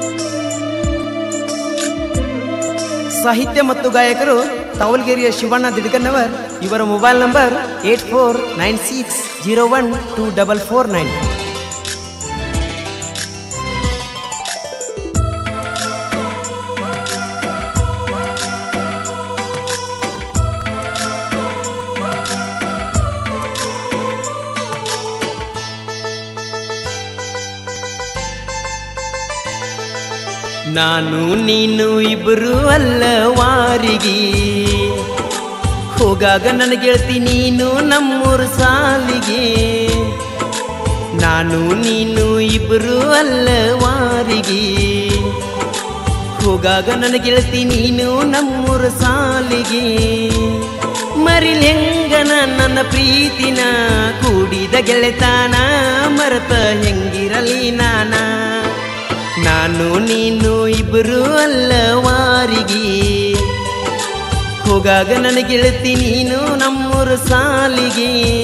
ಸಾಹಿತ್ಯ ಮತ್ತು ಗಾಯಕರು ತಾವಲ್ಗೆರೆಯ ಶಿವಣ್ಣ ದಿಡ್ಕನ್ನವರ್ ಇವರ mobile number eight four nine six zero one two double four nine ನಾನು ನೀನು ಇಬ್ಬರು ಅಲ್ಲ ವಾರಿಗೆ ಹೋಗಾಗ ನನ್ನ ಗೆಳತಿ ನೀನು ನಮ್ಮೂರ ಸಾಲಿಗೆ ನಾನು ನೀನು ಇಬ್ಬರು ಅಲ್ಲ ವಾರಿಗೆ ಹೋಗಾಗ ನನ್ನ ಗೆಳತಿ ನೀನು ನಮ್ಮೂರ ಸಾಲಿಗೆ ಮರಿಲೆಂಗನ ನನ್ನ ಪ್ರೀತಿನ ಕೂಡಿದ ಗೆಳೆತಾನ ಮರತ ಹೆಂಗಿರಲಿ ನಾನ ನಾನು ನೀನು ಇಬ್ಬರು ಅಲ್ಲ ವಾರಿಗೆ ಹೋಗಾಗ ನನ್ನ ಗೆಳತಿ ನೀನು ನಮ್ಮೂರ ಸಾಲಿಗೆ